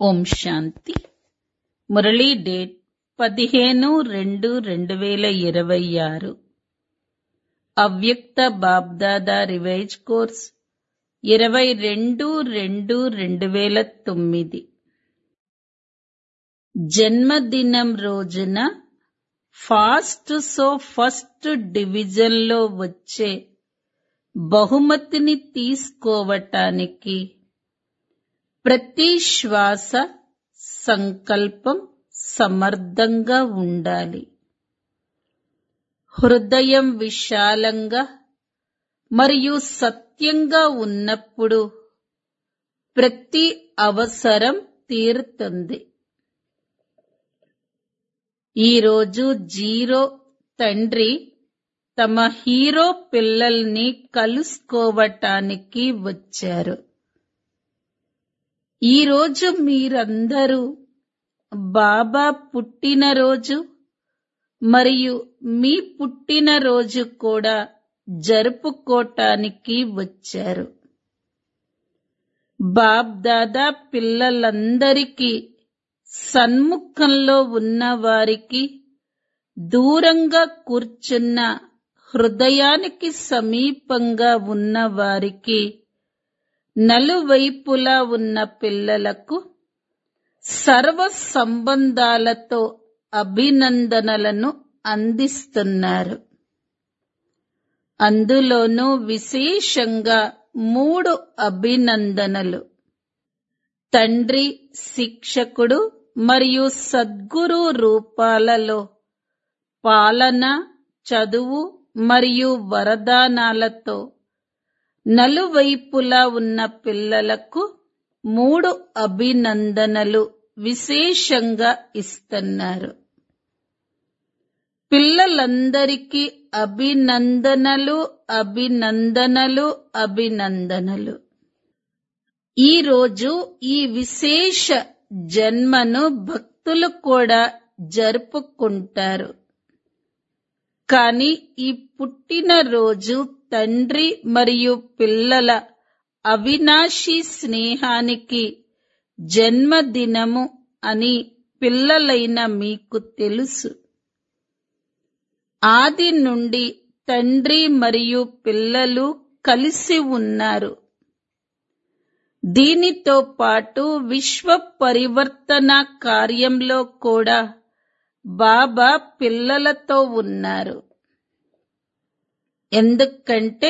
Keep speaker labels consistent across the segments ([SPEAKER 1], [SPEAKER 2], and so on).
[SPEAKER 1] ఓం శాంతి Murali date పదిహేను రెండు రెండు వేల ఇరవై ఆరు అవ్యక్త బాబ్దాదా రివైజ్ కోర్స్ ఇరవై రెండు రెండు రెండు వేల తొమ్మిది జన్మదినం రోజున ఫాస్ట్ సో ఫస్ట్ డివిజన్లో వచ్చే బహుమతిని తీసుకోవటానికి ప్రతి శ్వాస సంకల్పం సమర్థంగా ఉండాలి హృదయం విశాలంగా మరియు సత్యంగా ఉన్నప్పుడు ప్రతి అవసరం తీరుతుంది ఈరోజు జీరో తండ్రి తమ హీరో పిల్లల్ని కలుసుకోవటానికి వచ్చారు ఈరోజు మీరందరూ బాబా పుట్టినరోజు మరియు మీ పుట్టినరోజు కూడా జరుపుకోటానికి వచ్చారు బాబ్ దాదా పిల్లలందరికీ సన్ముఖంలో ఉన్న వారికి దూరంగా కూర్చున్న హృదయానికి సమీపంగా ఉన్న వారికి నలువైపులా ఉన్న పిల్లలకు సర్వ సంబంధాలతో అభినందనలను అందిస్తున్నారు అందులోనూ విశేషంగా మూడు అభినందనలు తండ్రి శిక్షకుడు మరియు సద్గురు రూపాలలో పాలన చదువు మరియు వరదానాలతో నలువైపులా ఉన్న పిల్లలకు మూడు అభినందనలు విశేషంగా ఇస్తున్నారు పిల్లలందరికీ అభినందనలు అభినందనలు అభినందనలు ఈరోజు ఈ విశేష జన్మను భక్తులు కూడా జరుపుకుంటారు కానీ ఈ పుట్టినరోజు తండ్రి మరియు పిల్లల అవినాశి స్నేహానికి జన్మదినము అని పిల్లలైన మీకు తెలుసు ఆది నుండి తండ్రి మరియు పిల్లలు కలిసి ఉన్నారు దీనితో పాటు విశ్వ పరివర్తన కార్యంలో కూడా బాబా పిల్లలతో ఉన్నారు ఎందుకంటే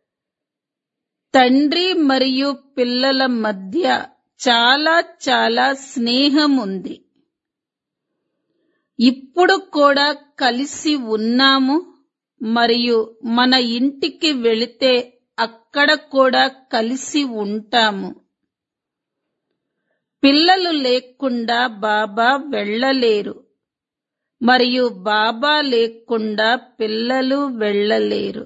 [SPEAKER 1] తండ్రి మరియు పిల్లల మధ్య చాలా చాలా స్నేహం ఉంది ఇప్పుడు కూడా కలిసి ఉన్నాము మరియు మన ఇంటికి వెళితే అక్కడ కూడా కలిసి ఉంటాము పిల్లలు లేకుండా బాబా వెళ్ళలేరు మరియు బాబా లేకుండా పిల్లలు వెళ్ళలేరు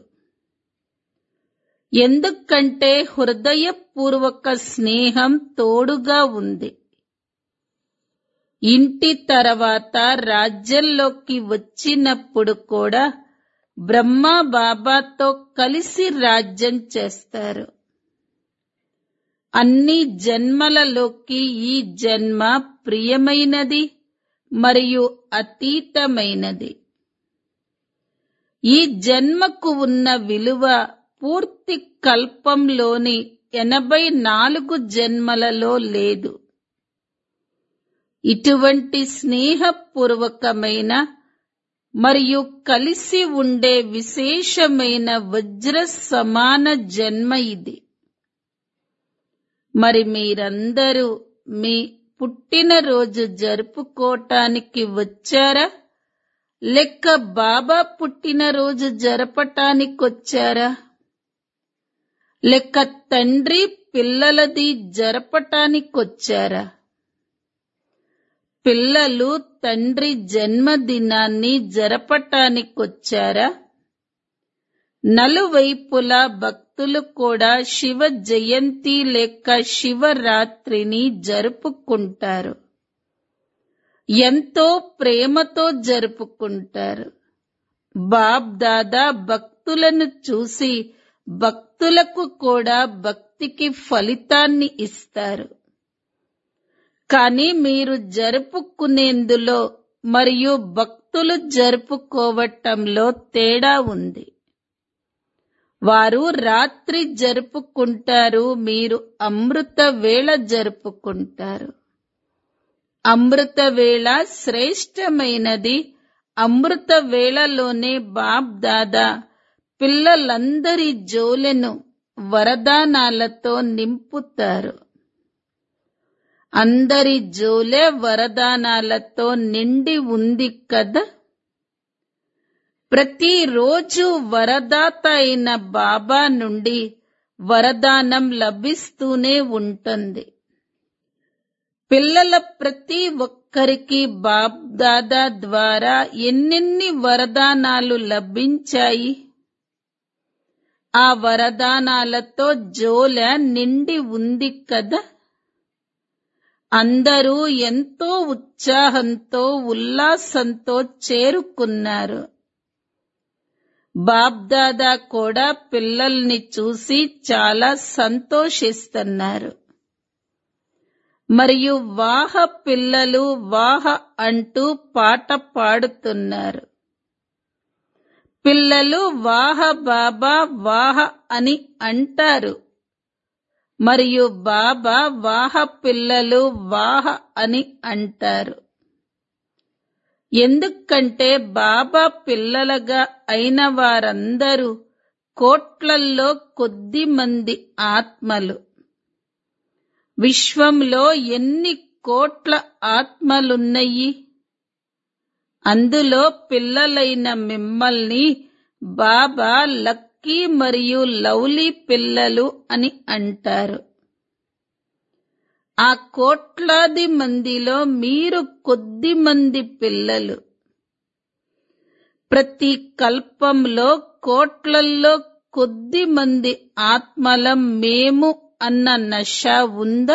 [SPEAKER 1] ఎందుకంటే హృదయపూర్వక స్నేహం తోడుగా ఉంది ఇంటి తర్వాత రాజ్యంలోకి వచ్చినప్పుడు కూడా బ్రహ్మ బాబాతో కలిసి రాజ్యం చేస్తారు అన్ని జన్మలలోకి ఈ జన్మ ప్రియమైనది మరియు అతీతమైనది ఈ జన్మకు ఉన్న విలువ పూర్తి కల్పంలోని ఎనభై నాలుగు జన్మలలో లేదు ఇటువంటి స్నేహపూర్వకమైన మరియు కలిసి ఉండే విశేషమైన వజ్ర సమాన జన్మ ఇది మరి మీరందరూ మీ పుట్టినరోజు జరుపుకోటానికి వచ్చారా లెక్క బాబా పుట్టినరోజు జరపటానికి వచ్చారా లెక్క తండ్రి పిల్లలది జరపటానికొచ్చారా పిల్లలు తండ్రి జన్మదినాన్ని జరపటానికొచ్చారా నలువైపులా భక్తులు కూడా శివ జయంతి లేక శివరాత్రిని జరుపుకుంటారు ఎంతో ప్రేమతో జరుపుకుంటారు బాబ్ దాదా భక్తులను చూసి భక్తులకు కూడా భక్తికి ఫలితాన్ని ఇస్తారు కానీ మీరు జరుపుకునేందులో మరియు భక్తులు జరుపుకోవటంలో తేడా ఉంది వారు రాత్రి జరుపుకుంటారు మీరు అమృత వేళ జరుపుకుంటారు అమృత వేళ శ్రేష్టమైనది అమృత వేళలోనే బాబ్ దాదా పిల్లలందరి జోలెను వరదానాలతో నింపుతారు అందరి జోలే వరదానాలతో నిండి ఉంది కదా ప్రతిరోజు వరదాత అయిన బాబా నుండి వరదానం లభిస్తూనే ఉంటుంది పిల్లల ప్రతి ఒక్కరికి బాబ్ దాదా ద్వారా ఎన్నెన్ని వరదానాలు లభించాయి ఆ వరదానాలతో జోల నిండి ఉంది కదా అందరూ ఎంతో ఉత్సాహంతో ఉల్లాసంతో చేరుకున్నారు బాబ్దాదా కూడా పిల్లల్ని చూసి చాలా సంతోషిస్తున్నారు మరియు వాహ పిల్లలు వాహ అంటూ పాట పాడుతున్నారు పిల్లలు వాహ బాబా వాహ అని అంటారు మరియు బాబా వాహ పిల్లలు వాహ అని అంటారు ఎందుకంటే బాబా పిల్లలుగా అయిన వారందరూ కోట్లల్లో కొద్ది మంది ఆత్మలు విశ్వంలో ఎన్ని కోట్ల ఆత్మలున్నయి అందులో పిల్లలైన మిమ్మల్ని బాబా లక్కీ మరియు లవ్లీ పిల్లలు అని అంటారు ఆ కోట్లాది మందిలో మీరు కొద్ది మంది పిల్లలు ప్రతి కల్పంలో కోట్లల్లో కొద్ది మంది ఆత్మలం మేము అన్న నష ఉందా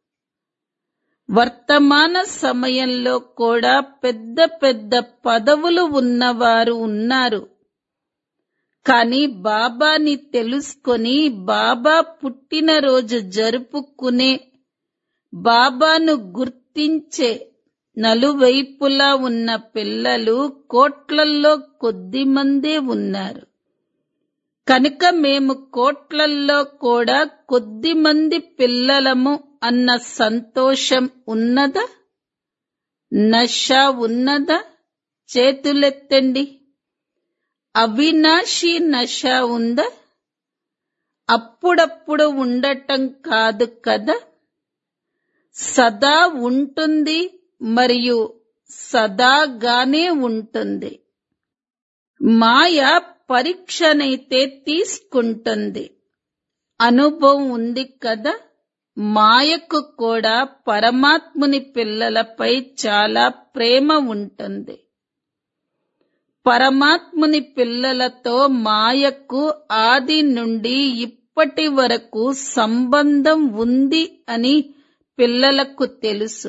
[SPEAKER 1] వర్తమాన సమయంలో కూడా పెద్ద పెద్ద పదవులు ఉన్నవారు ఉన్నారు కానీ బాబాని తెలుసుకొని బాబా పుట్టినరోజు జరుపుకునే బాబాను గుర్తించే నలువైపులా ఉన్న పిల్లలు కోట్లల్లో కొద్ది మందే ఉన్నారు కనుక మేము కోట్లల్లో కూడా కొద్ది మంది పిల్లలము అన్న సంతోషం ఉన్నదా నష ఉన్నదా చేతులెత్తండి అవినాశి నష ఉందా అప్పుడప్పుడు ఉండటం కాదు కదా సదా ఉంటుంది మరియు సదాగానే ఉంటుంది మాయ పరీక్షనైతే తీసుకుంటుంది అనుభవం ఉంది కదా మాయకు కూడా పరమాత్ముని పిల్లలపై చాలా ప్రేమ ఉంటుంది పరమాత్ముని పిల్లలతో మాయకు ఆది నుండి ఇప్పటి వరకు సంబంధం ఉంది అని పిల్లలకు తెలుసు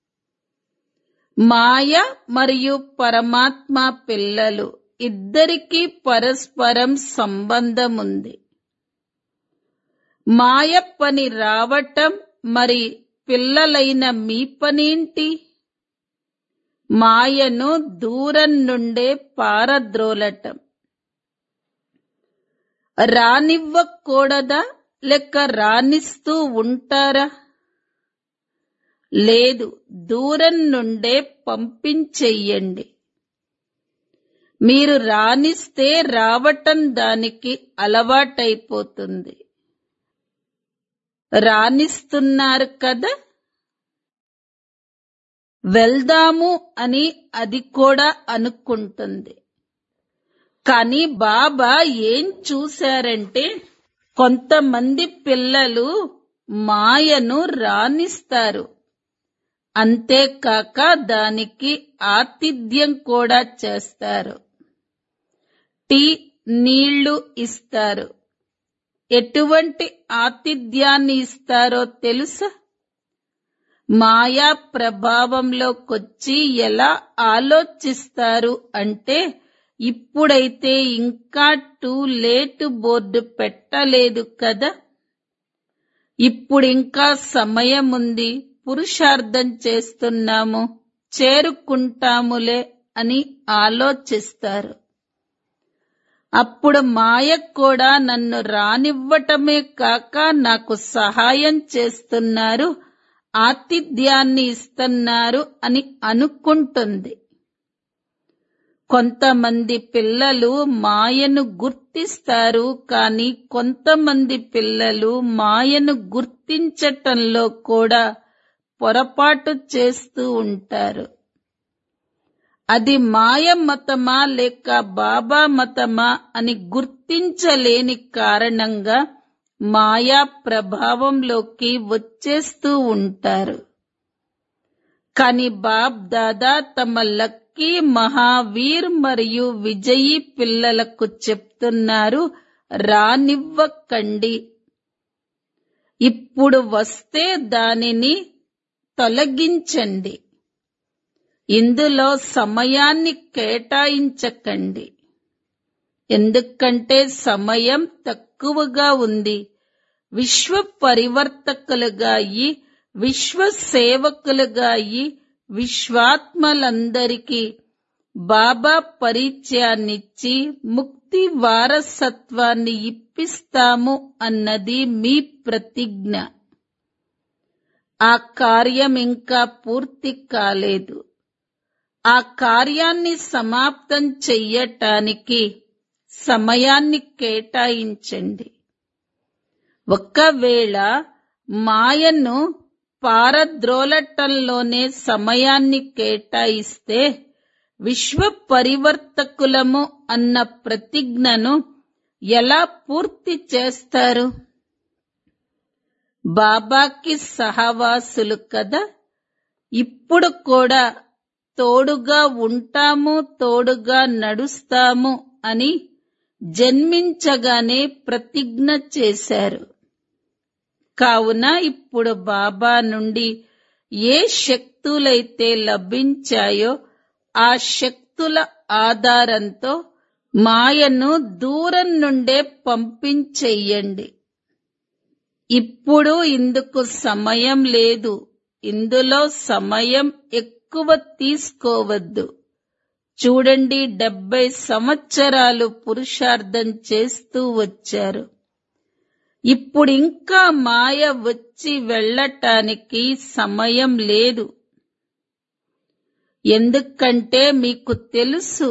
[SPEAKER 1] మాయ మరియు పరమాత్మ పిల్లలు ఇద్దరికీ పరస్పరం సంబంధం ఉంది మాయ పని రావటం మరి పిల్లలైన మీ పనేంటి మాయను దూరం నుండే పారద్రోలటం రానివ్వకూడదా లేక రానిస్తూ ఉంటారా లేదు దూరం నుండే పంపించెయ్యండి మీరు రానిస్తే రావటం దానికి అలవాటైపోతుంది రానిస్తున్నారు కదా వెళ్దాము అని అది కూడా అనుకుంటుంది కానీ బాబా ఏం చూశారంటే కొంతమంది పిల్లలు మాయను రానిస్తారు అంతేకాక దానికి ఆతిథ్యం కూడా చేస్తారు టీ నీళ్లు ఇస్తారు ఎటువంటి ఆతిథ్యాన్ని ఇస్తారో తెలుసా మాయా ప్రభావంలోకొచ్చి ఎలా ఆలోచిస్తారు అంటే ఇప్పుడైతే ఇంకా టూ లేట్ బోర్డు పెట్టలేదు కదా ఇప్పుడింకా సమయం ఉంది పురుషార్థం చేస్తున్నాము చేరుకుంటాములే అని ఆలోచిస్తారు అప్పుడు మాయ కూడా నన్ను రానివ్వటమే కాక నాకు సహాయం చేస్తున్నారు ఆతిథ్యాన్ని ఇస్తున్నారు అని అనుకుంటుంది కొంతమంది పిల్లలు మాయను గుర్తిస్తారు కానీ కొంతమంది పిల్లలు మాయను గుర్తించటంలో కూడా పొరపాటు చేస్తూ ఉంటారు అది మాయ మతమా లేక బాబా మతమా అని గుర్తించలేని కారణంగా మాయా ప్రభావంలోకి వచ్చేస్తూ ఉంటారు కాని బాబ్ దాదా తమ లక్కీ మహావీర్ మరియు విజయీ పిల్లలకు చెప్తున్నారు రానివ్వకండి ఇప్పుడు వస్తే దానిని తొలగించండి ఇందులో సమయాన్ని కేటాయించకండి ఎందుకంటే సమయం తక్కువగా ఉంది విశ్వ పరివర్తకులుగా అయి విశ్వ సేవకులుగా అయి విశ్వాత్మలందరికీ బాబా పరిచయాన్నిచ్చి ముక్తి వారసత్వాన్ని ఇప్పిస్తాము అన్నది మీ ప్రతిజ్ఞ ఆ కార్యం ఇంకా పూర్తి కాలేదు ఆ కార్యాన్ని సమాప్తం చెయ్యటానికి సమయాన్ని కేటాయించండి ఒకవేళ మాయను పారద్రోలటంలోనే సమయాన్ని కేటాయిస్తే విశ్వ పరివర్తకులము అన్న ప్రతిజ్ఞను ఎలా పూర్తి చేస్తారు బాబాకి సహవాసులు కదా ఇప్పుడు కూడా తోడుగా ఉంటాము తోడుగా నడుస్తాము అని జన్మించగానే ప్రతిజ్ఞ చేశారు కావున ఇప్పుడు బాబా నుండి ఏ శక్తులైతే లభించాయో ఆ శక్తుల ఆధారంతో మాయను దూరం నుండే పంపించెయ్యండి ఇప్పుడు ఇందుకు సమయం లేదు ఇందులో సమయం ఎక్కువ తీసుకోవద్దు చూడండి డెబ్బై సంవత్సరాలు పురుషార్థం చేస్తూ వచ్చారు ఇప్పుడు ఇంకా మాయ వచ్చి వెళ్ళటానికి సమయం లేదు ఎందుకంటే మీకు తెలుసు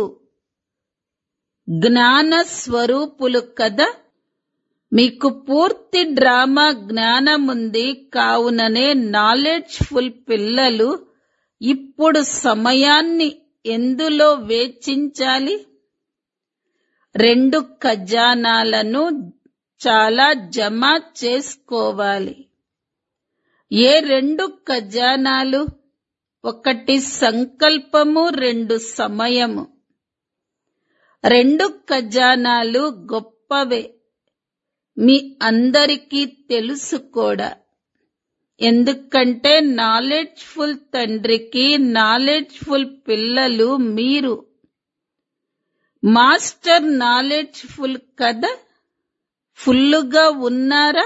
[SPEAKER 1] జ్ఞాన స్వరూపులు కదా మీకు పూర్తి డ్రామా జ్ఞానముంది కావుననే నాలెడ్జ్ఫుల్ పిల్లలు ఇప్పుడు సమయాన్ని ఎందులో వేచించాలి రెండు ఖజానాలను చాలా జమ చేసుకోవాలి ఏ రెండు ఖజానాలు ఒకటి సంకల్పము రెండు సమయము రెండు ఖజానాలు గొప్పవే మీ అందరికీ తెలుసు కూడా ఎందుకంటే నాలెడ్జ్ఫుల్ తండ్రికి నాలెడ్జ్ఫుల్ పిల్లలు మీరు మాస్టర్ నాలెడ్జ్ఫుల్ కదా ఫుల్లుగా ఉన్నారా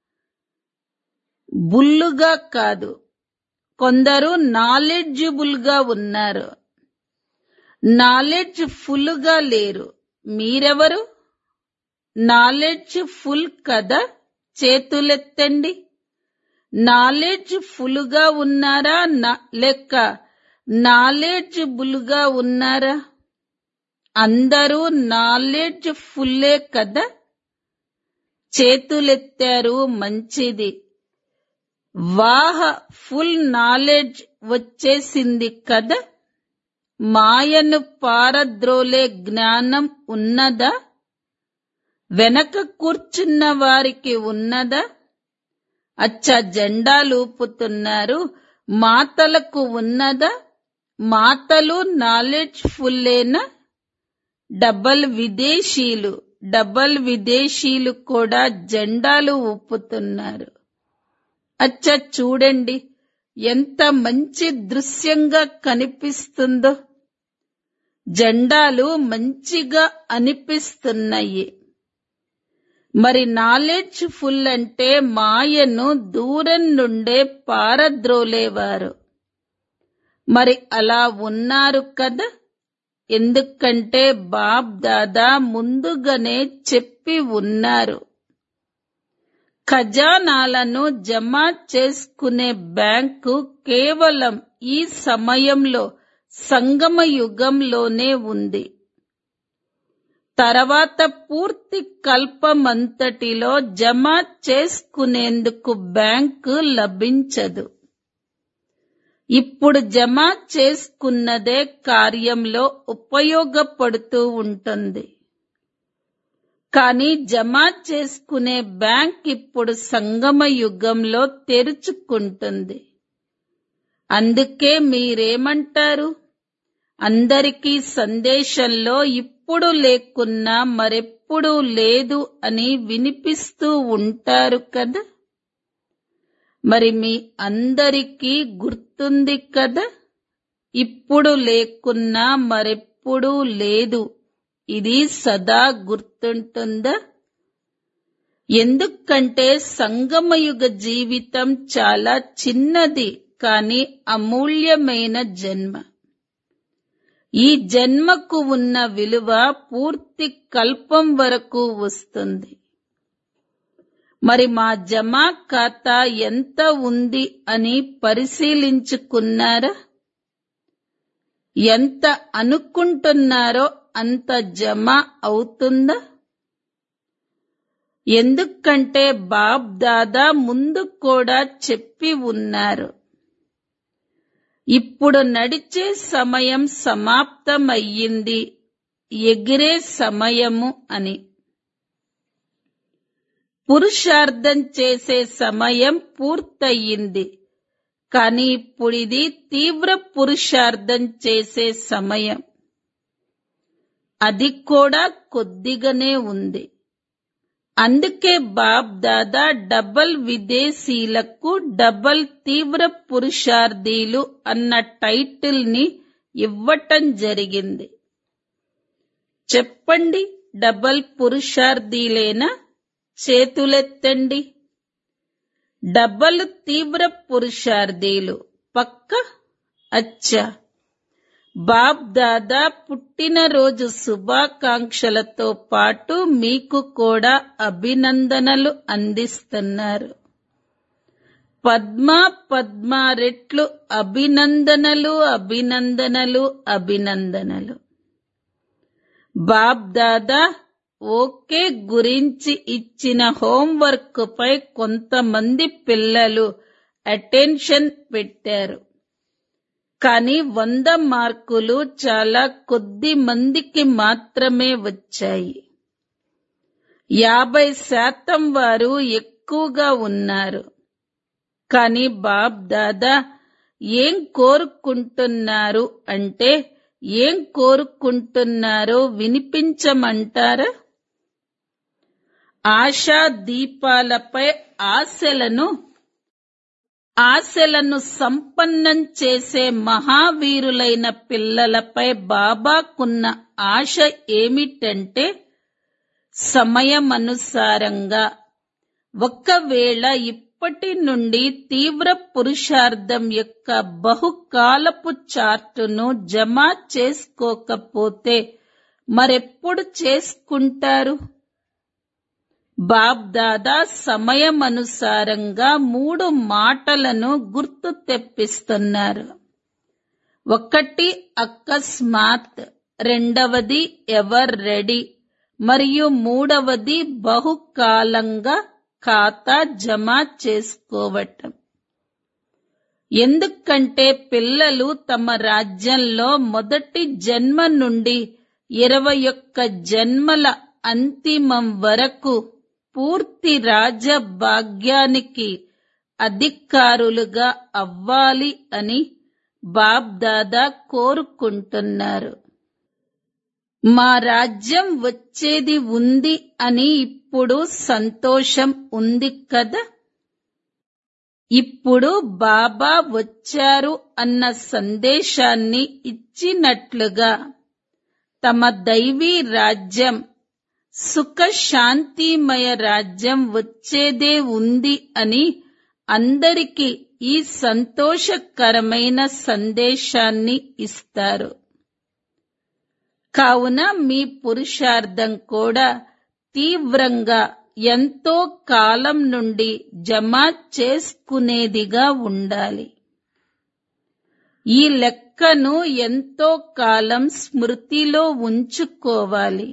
[SPEAKER 1] బుల్లుగా కాదు కొందరు నాలెడ్జబుల్ గా ఉన్నారు నాలెడ్జ్ ఫుల్ గా లేరు మీరెవరు నాలెడ్జ్ ఫుల్ కదా చేతులెత్తండి నాలెడ్జ్ ఫుల్ గా ఉన్నారా నా- లేక నాలెడ్జబుల్ గా ఉన్నారా అందరూ నాలెడ్జ్ ఫుల్లే కదా చేతులెత్తారు మంచిది వాహ ఫుల్ నాలెడ్జ్ వచ్చేసింది కదా మాయను పారద్రోలే జ్ఞానం ఉన్నదా వెనక కూర్చున్న వారికి ఉన్నదా అచ్చా జెండాలు ఊపుతున్నారు మాతలకు ఉన్నదా మాతలు నాలెడ్జ్ ఫుల్లేనా డబల్ విదేశీలు డబల్ విదేశీలు కూడా జెండాలు ఊపుతున్నారు అచ్చ చూడండి ఎంత మంచి దృశ్యంగా కనిపిస్తుందో జెండాలు మంచిగా అనిపిస్తున్నాయి మరి నాలెడ్జ్ ఫుల్ అంటే మాయను దూరం నుండే పారద్రోలేవారు మరి అలా ఉన్నారు కదా ఎందుకంటే బాబ్ దాదా ముందుగానే చెప్పి ఉన్నారు ఖజానాలను జమ చేసుకునే బ్యాంకు కేవలం ఈ సమయంలో సంగమ యుగంలోనే ఉంది తర్వాత పూర్తి కల్పమంతటిలో జమ చేసుకునేందుకు బ్యాంకు లభించదు ఇప్పుడు జమ చేసుకున్నదే కార్యంలో ఉపయోగపడుతూ ఉంటుంది కానీ జమ చేసుకునే బ్యాంక్ ఇప్పుడు సంగమ యుగంలో తెరుచుకుంటుంది అందుకే మీరేమంటారు అందరికీ సందేశంలో ఇప్పుడు లేకున్నా మరెప్పుడు లేదు అని వినిపిస్తూ ఉంటారు కదా మరి మీ అందరికీ గుర్తుంది కదా ఇప్పుడు లేకున్నా మరెప్పుడు లేదు ఇది సదా గుర్తుంటుందా ఎందుకంటే సంగమయుగ జీవితం చాలా చిన్నది కానీ అమూల్యమైన జన్మ ఈ జన్మకు ఉన్న విలువ పూర్తి కల్పం వరకు వస్తుంది మరి మా జమా ఖాతా ఎంత ఉంది అని పరిశీలించుకున్నారా ఎంత అనుకుంటున్నారో అంత జమ అవుతుందా ఎందుకంటే బాబ్ దాదా ముందు కూడా చెప్పి ఉన్నారు ఇప్పుడు నడిచే సమయం సమాప్తమయ్యింది ఎగిరే సమయము అని పురుషార్థం చేసే సమయం పూర్తయింది కానీ ఇప్పుడు ఇది తీవ్ర పురుషార్థం చేసే సమయం అది కూడా కొద్దిగానే ఉంది అందుకే బాబ్ దాదా డబల్ విదేశీలకు డబల్ తీవ్ర పురుషార్థీలు అన్న టైటిల్ ని ఇవ్వటం జరిగింది చెప్పండి డబల్ పురుషార్థీలేనా చేతులెత్తండి డబల్ తీవ్ర పురుషార్థీలు పక్క అచ్చా బాబ్ దాదా పుట్టినరోజు శుభాకాంక్షలతో పాటు మీకు కూడా అభినందనలు అందిస్తున్నారు పద్మ పద్మ రెట్లు అభినందనలు అభినందనలు అభినందనలు బాబ్ దాదా ఓకే గురించి ఇచ్చిన హోంవర్క్ పై కొంతమంది పిల్లలు అటెన్షన్ పెట్టారు కానీ వంద మార్కులు చాలా కొద్ది మందికి మాత్రమే వచ్చాయి యాభై శాతం వారు ఎక్కువగా ఉన్నారు కానీ బాబ్ దాదా ఏం కోరుకుంటున్నారు అంటే ఏం కోరుకుంటున్నారో వినిపించమంటారా ఆశా దీపాలపై ఆశలను ఆశలను సంపన్నం చేసే మహావీరులైన పిల్లలపై బాబాకున్న ఆశ ఏమిటంటే సమయమనుసారంగా ఒకవేళ ఇప్పటి నుండి తీవ్ర పురుషార్థం యొక్క బహుకాలపు చార్టును జమ చేసుకోకపోతే మరెప్పుడు చేసుకుంటారు బాబ్ దాదా సమయమనుసారంగా మూడు మాటలను గుర్తు తెప్పిస్తున్నారు ఒకటి అకస్మాత్ రెండవది ఎవర్ రెడీ మరియు మూడవది బహుకాలంగా ఖాతా జమ చేసుకోవటం ఎందుకంటే పిల్లలు తమ రాజ్యంలో మొదటి జన్మ నుండి ఇరవై ఒక్క జన్మల అంతిమం వరకు పూర్తి రాజభాగ్యానికి అధికారులుగా అవ్వాలి అని బాబ్ దాదా కోరుకుంటున్నారు మా రాజ్యం వచ్చేది ఉంది అని ఇప్పుడు సంతోషం ఉంది కదా ఇప్పుడు బాబా వచ్చారు అన్న సందేశాన్ని ఇచ్చినట్లుగా తమ దైవీ రాజ్యం సుఖ శాంతిమయ రాజ్యం వచ్చేదే ఉంది అని అందరికీ ఈ సంతోషకరమైన సందేశాన్ని ఇస్తారు కావున మీ పురుషార్థం కూడా తీవ్రంగా ఎంతో కాలం నుండి జమ చేసుకునేదిగా ఉండాలి ఈ లెక్కను ఎంతో కాలం స్మృతిలో ఉంచుకోవాలి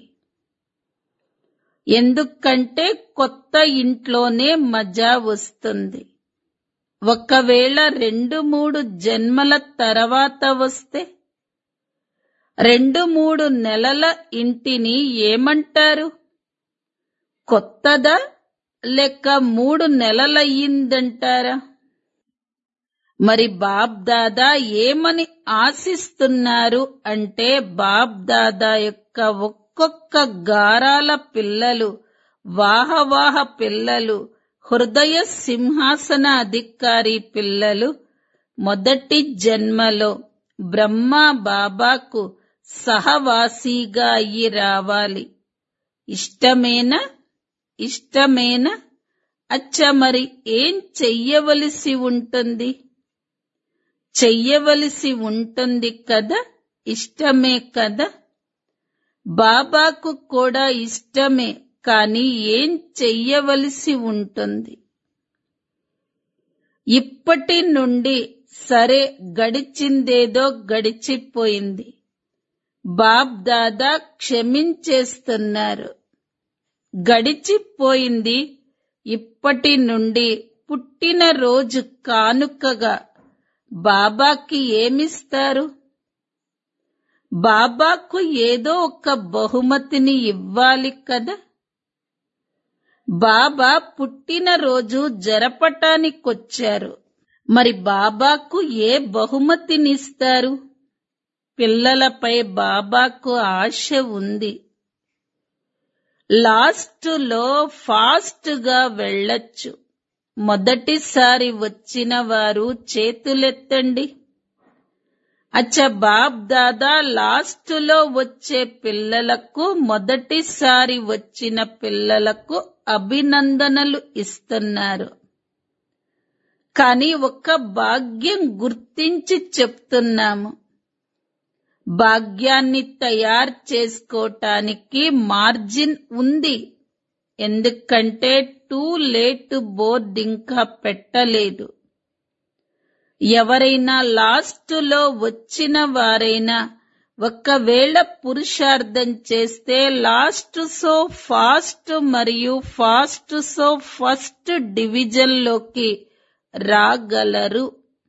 [SPEAKER 1] ఎందుకంటే కొత్త ఇంట్లోనే మజా వస్తుంది ఒకవేళ రెండు మూడు జన్మల తర్వాత వస్తే రెండు మూడు నెలల ఇంటిని ఏమంటారు కొత్తదా లేక మూడు నెలలయ్యిందంటారా మరి బాబ్ దాదా ఏమని ఆశిస్తున్నారు అంటే బాబ్ దాదా యొక్క ఒక్కొక్క గారాల పిల్లలు వాహవాహ పిల్లలు హృదయ సింహాసన అధికారి పిల్లలు మొదటి జన్మలో బ్రహ్మ బాబాకు సహవాసిగా అయ్యి రావాలి ఇష్టమేనా ఇష్టమేనా అచ్చ మరి ఏం చెయ్యవలసి ఉంటుంది చెయ్యవలసి ఉంటుంది కదా ఇష్టమే కదా బాబాకు కూడా ఇష్టమే కానీ ఏం చెయ్యవలసి ఉంటుంది ఇప్పటి నుండి సరే గడిచిందేదో గడిచిపోయింది బాబ్ దాదా క్షమించేస్తున్నారు గడిచిపోయింది ఇప్పటి నుండి పుట్టినరోజు కానుకగా బాబాకి ఏమిస్తారు బాబాకు ఏదో ఒక బహుమతిని ఇవ్వాలి కదా బాబా పుట్టినరోజు జరపటానికొచ్చారు మరి బాబాకు ఏ బహుమతినిస్తారు పిల్లలపై బాబాకు ఆశ ఉంది లాస్ట్ లో ఫాస్ట్ గా వెళ్ళొచ్చు మొదటిసారి వచ్చిన వారు చేతులెత్తండి అచ్చ బాబ్ దాదా లాస్ట్ లో వచ్చే పిల్లలకు మొదటిసారి వచ్చిన పిల్లలకు అభినందనలు ఇస్తున్నారు కానీ ఒక్క భాగ్యం గుర్తించి చెప్తున్నాము భాగ్యాన్ని తయారు చేసుకోటానికి మార్జిన్ ఉంది ఎందుకంటే టూ లేట్ బోర్డ్ ఇంకా పెట్టలేదు ఎవరైనా లాస్ట్ లో వచ్చిన వారైనా ఒకవేళ పురుషార్థం చేస్తే లాస్ట్ సో ఫాస్ట్ మరియు ఫాస్ట్ సో ఫస్ట్ డివిజన్ లోకి రాగలరు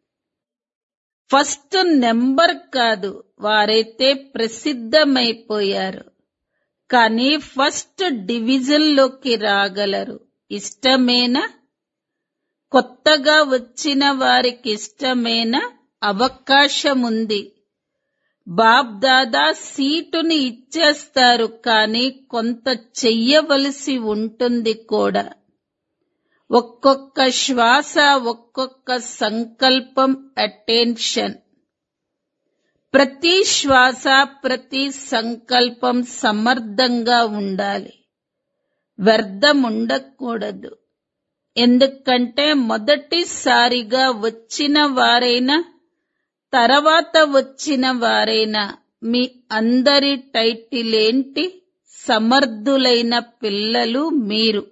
[SPEAKER 1] ఫస్ట్ నెంబర్ కాదు వారైతే ప్రసిద్ధమైపోయారు కానీ ఫస్ట్ డివిజన్ లోకి రాగలరు ఇష్టమేనా కొత్తగా వచ్చిన వారికి ఇష్టమేనా అవకాశం ఉంది బాబ్ దాదా సీటుని ఇచ్చేస్తారు కానీ కొంత చెయ్యవలసి ఉంటుంది కూడా ఒక్కొక్క శ్వాస ఒక్కొక్క సంకల్పం అటెన్షన్ ప్రతి శ్వాస ప్రతి సంకల్పం సమర్థంగా ఉండాలి వ్యర్థం ఉండకూడదు ఎందుకంటే మొదటిసారిగా వచ్చిన వారైనా తర్వాత వచ్చిన వారైనా మీ అందరి టైటిల్ ఏంటి సమర్థులైన పిల్లలు మీరు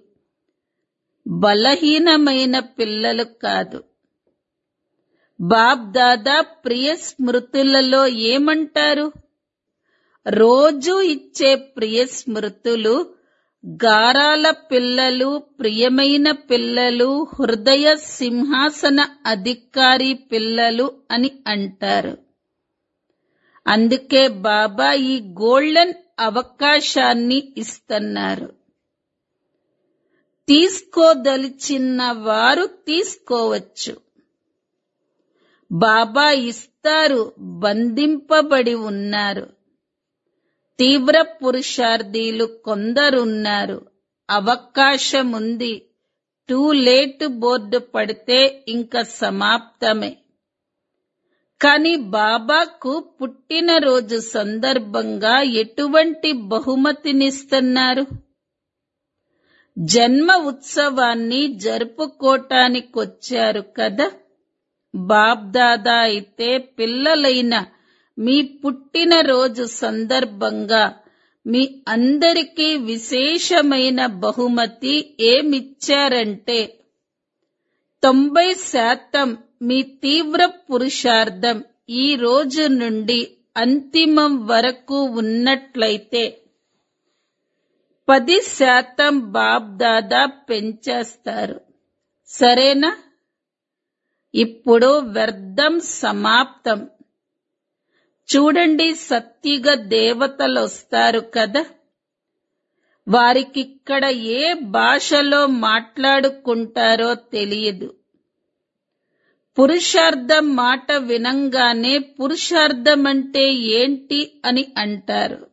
[SPEAKER 1] బలహీనమైన పిల్లలు కాదు బాబ్ దాదా ప్రియ స్మృతులలో ఏమంటారు రోజు ఇచ్చే ప్రియ స్మృతులు గారాల పిల్లలు ప్రియమైన పిల్లలు హృదయ సింహాసన అధికారి పిల్లలు అని అంటారు అందుకే బాబా ఈ గోల్డెన్ అవకాశాన్ని ఇస్తున్నారు తీసుకోదలిచిన వారు తీసుకోవచ్చు బాబా ఇస్తారు బంధింపబడి ఉన్నారు తీవ్ర పురుషార్థీలు కొందరున్నారు అవకాశం ఉంది టూ లేట్ బోర్డు పడితే ఇంకా సమాప్తమే కానీ బాబాకు పుట్టినరోజు సందర్భంగా ఎటువంటి బహుమతినిస్తున్నారు జన్మ ఉత్సవాన్ని జరుపుకోటానికొచ్చారు కదా బాబ్దాదా అయితే పిల్లలైన మీ పుట్టినరోజు సందర్భంగా మీ అందరికీ విశేషమైన బహుమతి ఏమిచ్చారంటే తొంభై శాతం మీ తీవ్ర పురుషార్థం ఈ రోజు నుండి అంతిమం వరకు ఉన్నట్లయితే పది శాతం బాబ్దాదా పెంచేస్తారు సరేనా ఇప్పుడు వ్యర్థం సమాప్తం చూడండి సత్తిగ దేవతలు వస్తారు కదా వారికిక్కడ ఏ భాషలో మాట్లాడుకుంటారో తెలియదు పురుషార్థం మాట వినంగానే పురుషార్థం అంటే ఏంటి అని అంటారు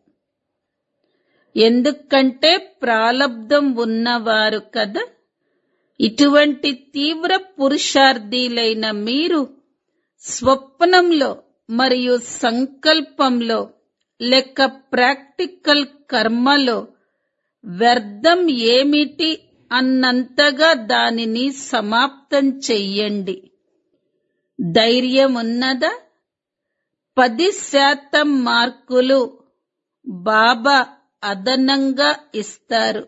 [SPEAKER 1] ఎందుకంటే ప్రాలబ్ధం ఉన్నవారు కదా ఇటువంటి తీవ్ర పురుషార్థీలైన మీరు స్వప్నంలో మరియు సంకల్పంలో లేక ప్రాక్టికల్ కర్మలో వ్యర్థం ఏమిటి అన్నంతగా దానిని సమాప్తం చెయ్యండి ధైర్యం ఉన్నదా పది శాతం మార్కులు బాబా అదనంగా ఇస్తారు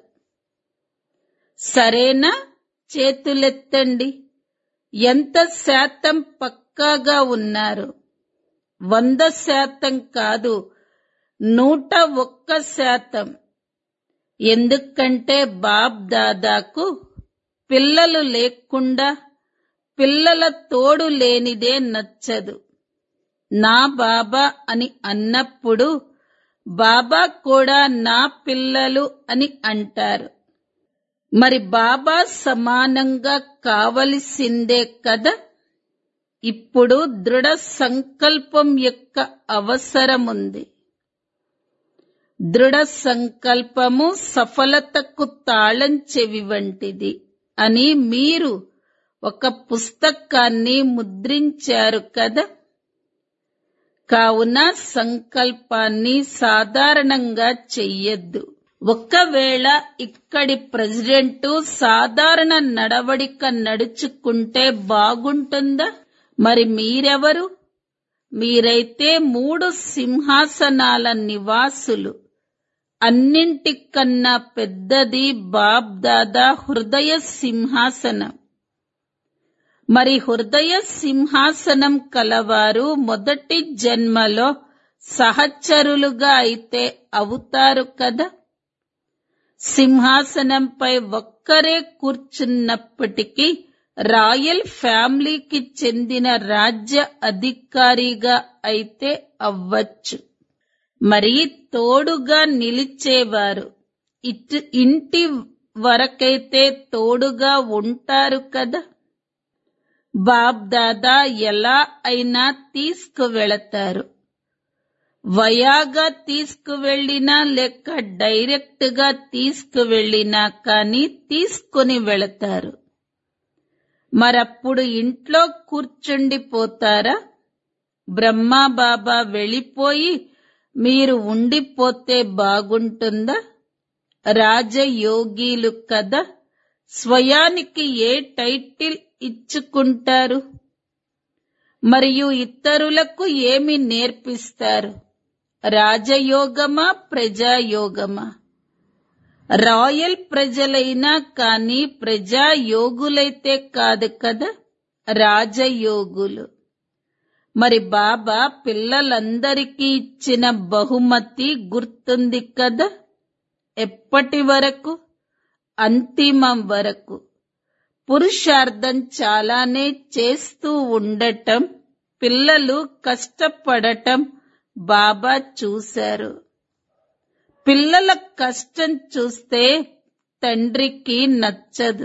[SPEAKER 1] సరేనా చేతులెత్తండి ఎంత శాతం పక్కాగా ఉన్నారు వంద శాతం కాదు నూట ఒక్క శాతం ఎందుకంటే బాబ్ దాదాకు పిల్లలు లేకుండా పిల్లల తోడు లేనిదే నచ్చదు నా బాబా అని అన్నప్పుడు బాబా కూడా నా పిల్లలు అని అంటారు మరి బాబా సమానంగా కావలసిందే కదా ఇప్పుడు దృఢ సంకల్పం యొక్క అవసరముంది దృఢ సంకల్పము సఫలతకు తాళం చెవి వంటిది అని మీరు ఒక పుస్తకాన్ని ముద్రించారు కదా కావున సంకల్పాన్ని సాధారణంగా చెయ్యొద్దు ఒకవేళ ఇక్కడి ప్రెసిడెంట్ సాధారణ నడవడిక నడుచుకుంటే బాగుంటుందా మరి మీరెవరు మీరైతే మూడు సింహాసనాల నివాసులు అన్నింటికన్నా పెద్దది బాబ్ దాదా హృదయ సింహాసనం మరి హృదయ సింహాసనం కలవారు మొదటి జన్మలో సహచరులుగా అయితే అవుతారు కదా సింహాసనంపై ఒక్కరే కూర్చున్నప్పటికీ రాయల్ ఫ్యామిలీకి చెందిన రాజ్య అధికారిగా అయితే అవ్వచ్చు మరి తోడుగా నిలిచేవారు ఇటు ఇంటి వరకైతే తోడుగా ఉంటారు కదా బాబ్ దాదా ఎలా అయినా తీసుకువెళతారు వయాగా తీసుకువెళ్ళినా లేక డైరెక్ట్ గా తీసుకువెళ్ళినా కానీ తీసుకుని వెళతారు మరప్పుడు ఇంట్లో కూర్చుండిపోతారా బ్రహ్మా బాబా వెళ్ళిపోయి మీరు ఉండిపోతే బాగుంటుందా రాజయోగీలు కదా స్వయానికి ఏ టైటిల్ ఇచ్చుకుంటారు మరియు ఇతరులకు ఏమి నేర్పిస్తారు రాజయోగమా ప్రజాయోగమా రాయల్ ప్రజలైనా కానీ ప్రజాయోగులైతే కాదు కదా రాజయోగులు మరి బాబా పిల్లలందరికీ ఇచ్చిన బహుమతి గుర్తుంది కదా ఎప్పటి వరకు అంతిమం వరకు పురుషార్థం చాలానే చేస్తూ ఉండటం పిల్లలు కష్టపడటం బాబా చూశారు పిల్లల కష్టం చూస్తే తండ్రికి నచ్చదు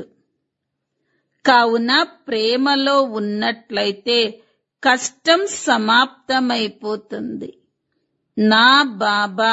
[SPEAKER 1] కావున ప్రేమలో ఉన్నట్లయితే కష్టం సమాప్తమైపోతుంది నా బాబా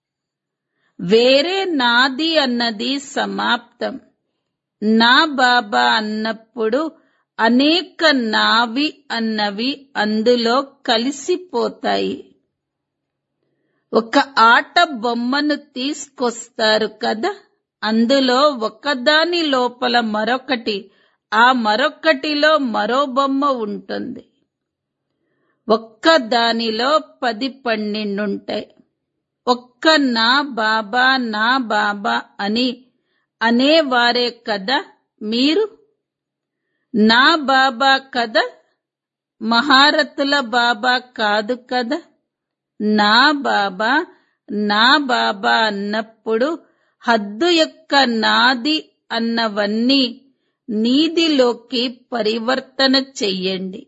[SPEAKER 1] వేరే నాది అన్నది సమాప్తం నా బాబా అన్నప్పుడు అనేక నావి అన్నవి అందులో కలిసిపోతాయి ఒక ఆట బొమ్మను తీసుకొస్తారు కదా అందులో ఒకదాని లోపల మరొకటి ఆ మరొకటిలో మరో బొమ్మ ఉంటుంది ఒక్క దానిలో పది పన్నెండుంటాయి ఒక్క నా బాబా నా బాబా అని అనేవారే కదా మీరు నా బాబా కదా మహారథుల బాబా కాదు కదా నా బాబా నా బాబా అన్నప్పుడు హద్దు యొక్క నాది అన్నవన్నీ నీదిలోకి పరివర్తన చెయ్యండి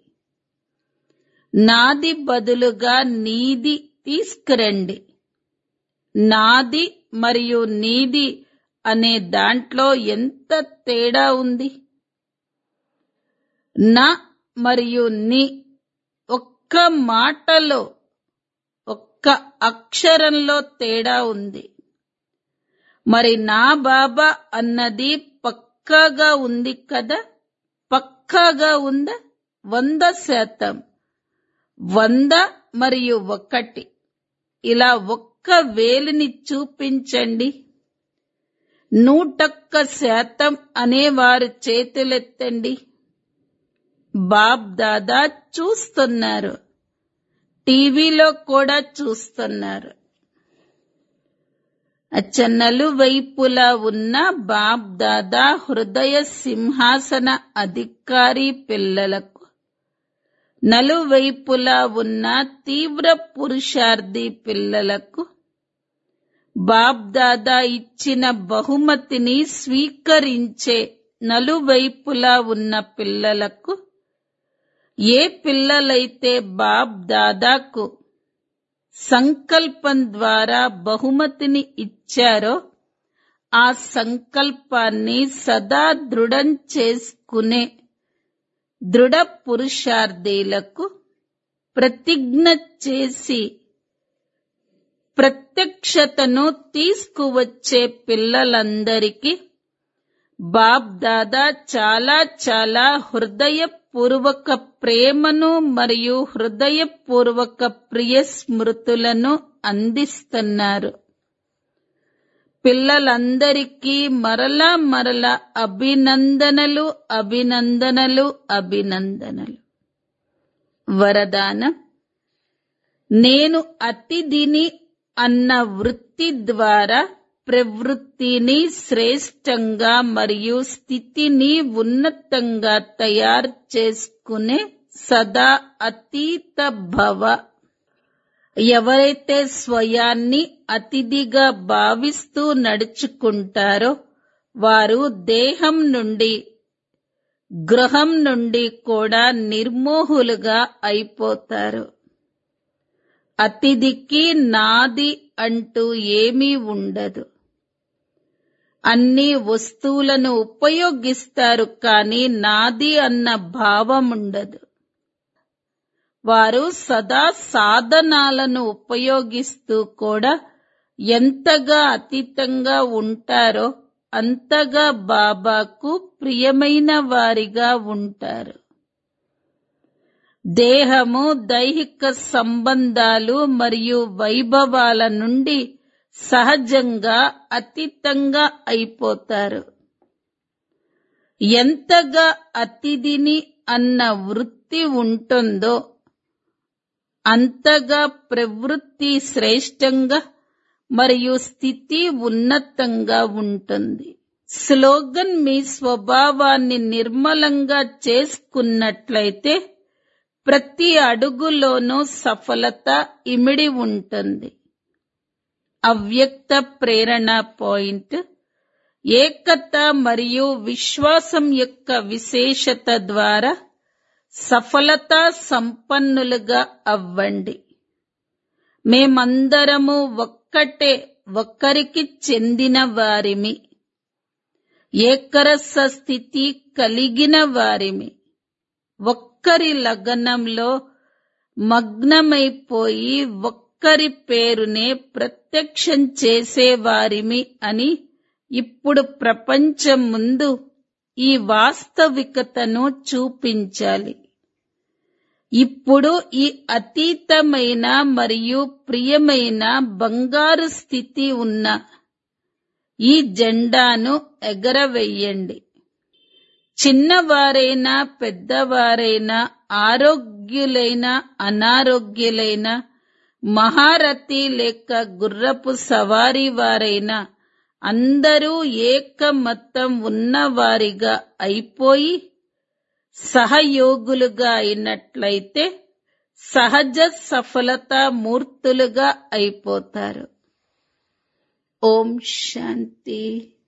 [SPEAKER 1] నాది బదులుగా నీది తీసుకురండి నాది మరియు నీది అనే దాంట్లో ఎంత తేడా ఉంది నా మరియు నీ ఒక్క మాటలో ఒక్క అక్షరంలో తేడా ఉంది మరి నా బాబా అన్నది పక్కాగా ఉంది కదా పక్కాగా ఉందా వంద శాతం వంద మరియు ఒకటి ఇలా ఒక్క వేలిని చూపించండి నూటొక్క శాతం అనేవారు చేతులెత్తండి బాబ్ దాదా చూస్తున్నారు టీవీలో కూడా చూస్తున్నారు అచ్చన్నలు వైపులా ఉన్న బాబ్ దాదా హృదయ సింహాసన అధికారి పిల్లలకు నలువైపులా ఉన్న తీవ్ర పురుషార్థి పిల్లలకు బాబ్ దాదా ఇచ్చిన బహుమతిని స్వీకరించే నలువైపులా ఉన్న పిల్లలకు ఏ పిల్లలైతే బాబ్ దాదాకు సంకల్పం ద్వారా బహుమతిని ఇచ్చారో ఆ సంకల్పాన్ని సదా దృఢం చేసుకునే దృఢ పురుషార్థీలకు ప్రతిజ్ఞ చేసి ప్రత్యక్షతను తీసుకువచ్చే పిల్లలందరికీ బాబ్ దాదా చాలా చాలా హృదయపూర్వక ప్రేమను మరియు హృదయపూర్వక ప్రియ స్మృతులను అందిస్తున్నారు పిల్లలందరికీ మరలా మరలా అభినందనలు అభినందనలు అభినందనలు వరదానం నేను అతిథిని అన్న వృత్తి ద్వారా ప్రవృత్తిని శ్రేష్టంగా మరియు స్థితిని ఉన్నతంగా తయారు చేసుకునే సదా అతీత భవ ఎవరైతే స్వయాన్ని అతిథిగా భావిస్తూ నడుచుకుంటారో వారు దేహం నుండి గృహం నుండి కూడా నిర్మోహులుగా అయిపోతారు అతిథికి నాది అంటూ ఏమీ ఉండదు అన్ని వస్తువులను ఉపయోగిస్తారు కానీ నాది అన్న భావం ఉండదు వారు సదా సాధనాలను ఉపయోగిస్తూ కూడా ఎంతగా అతీతంగా ఉంటారో అంతగా బాబాకు ప్రియమైన వారిగా ఉంటారు దేహము దైహిక సంబంధాలు మరియు వైభవాల నుండి సహజంగా అతీతంగా అయిపోతారు ఎంతగా అతిథిని అన్న వృత్తి ఉంటుందో అంతగా ప్రవృత్తి శ్రేష్టంగా మరియు స్థితి ఉన్నతంగా ఉంటుంది స్లోగన్ మీ స్వభావాన్ని నిర్మలంగా చేసుకున్నట్లయితే ప్రతి అడుగులోనూ సఫలత ఇమిడి ఉంటుంది అవ్యక్త ప్రేరణ పాయింట్ ఏకత మరియు విశ్వాసం యొక్క విశేషత ద్వారా సఫలతా సంపన్నులుగా అవ్వండి మేమందరము ఒక్కటే ఒక్కరికి చెందిన వారిమి ఏకరస స్థితి కలిగిన వారిమి ఒక్కరి లగ్నంలో మగ్నమైపోయి ఒక్కరి పేరునే ప్రత్యక్షం చేసేవారిమి అని ఇప్పుడు ప్రపంచం ముందు ఈ వాస్తవికతను చూపించాలి ఇప్పుడు ఈ అతీతమైన మరియు ప్రియమైన బంగారు స్థితి ఉన్న ఈ జెండాను ఎగరవెయ్యండి చిన్నవారైనా పెద్దవారైనా ఆరోగ్యులైన అనారోగ్యులైన మహారథి లేక గుర్రపు సవారీ వారైనా అందరూ ఏకమత్తం ఉన్నవారిగా అయిపోయి సహయోగులుగా అయినట్లయితే సహజ సఫలత మూర్తులుగా అయిపోతారు ఓం శాంతి